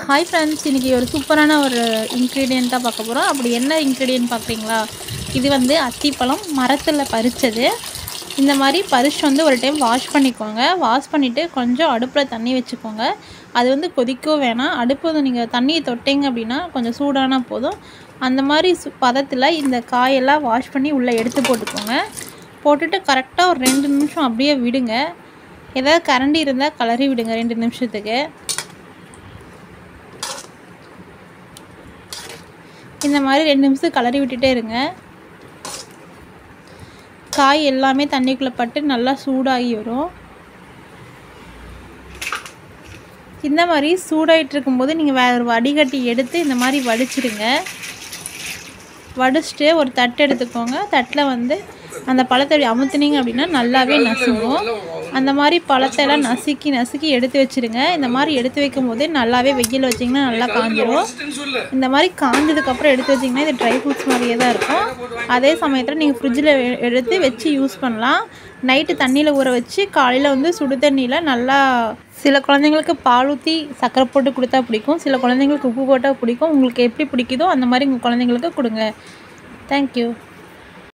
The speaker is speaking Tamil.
ஹாய் ஃப்ரெண்ட்ஸ் இன்றைக்கி ஒரு சூப்பரான ஒரு இன்க்ரீடியண்ட்டாக பார்க்க போகிறோம் அப்படி என்ன இன்க்ரீடியன்ட் பார்க்குறீங்களா இது வந்து அத்திப்பழம் மரத்தில் பறித்தது இந்த மாதிரி பறிச்சு வந்து ஒரு டைம் வாஷ் பண்ணிக்கோங்க வாஷ் பண்ணிவிட்டு கொஞ்சம் அடுப்பில் தண்ணி வச்சுக்கோங்க அது வந்து கொதிக்கவும் வேணாம் அடுப்பு வந்து நீங்கள் தண்ணியை தொட்டிங்க அப்படின்னா கொஞ்சம் சூடானா போதும் அந்த மாதிரி சு பதத்தில் இந்த காயெல்லாம் வாஷ் பண்ணி உள்ளே எடுத்து போட்டுக்கோங்க போட்டுட்டு கரெக்டாக ஒரு ரெண்டு நிமிஷம் அப்படியே விடுங்க ஏதாவது கரண்டி இருந்தால் கலரி விடுங்க ரெண்டு நிமிஷத்துக்கு இந்த மாதிரி ரெண்டு நிமிஷம் கலரி விட்டுட்டே இருங்க காய் எல்லாமே தண்ணிக்குள்ளே பட்டு நல்லா சூடாகி வரும் இந்த மாதிரி சூடாகிட்டு இருக்கும்போது நீங்கள் வேறு ஒரு வடிகட்டி எடுத்து இந்த மாதிரி வடிச்சிடுங்க வடிச்சிட்டு ஒரு தட்டு எடுத்துக்கோங்க தட்டில் வந்து அந்த பழத்தை அப்படி அமுத்துனீங்க அப்படின்னா நல்லாவே நசுங்கும் அந்த மாதிரி பழத்தை எல்லாம் நசுக்கி நசுக்கி எடுத்து வச்சுருங்க இந்த மாதிரி எடுத்து வைக்கும் போதே நல்லாவே வெயில் வச்சிங்கன்னா நல்லா காஞ்சிரும் இந்த மாதிரி காஞ்சதுக்கப்புறம் எடுத்து வச்சிங்கன்னா இது ட்ரை ஃப்ரூட்ஸ் மாதிரியே தான் இருக்கும் அதே சமயத்தில் நீங்கள் ஃப்ரிட்ஜில் எடுத்து வச்சு யூஸ் பண்ணலாம் நைட்டு தண்ணியில் ஊற வச்சு காலையில் வந்து சுடு தண்ணியில் நல்லா சில குழந்தைங்களுக்கு பால் ஊற்றி சக்கரை போட்டு கொடுத்தா பிடிக்கும் சில குழந்தைங்களுக்கு உப்பு போட்டால் பிடிக்கும் உங்களுக்கு எப்படி பிடிக்குதோ அந்த மாதிரி உங்கள் குழந்தைங்களுக்கு கொடுங்க தேங்க்யூ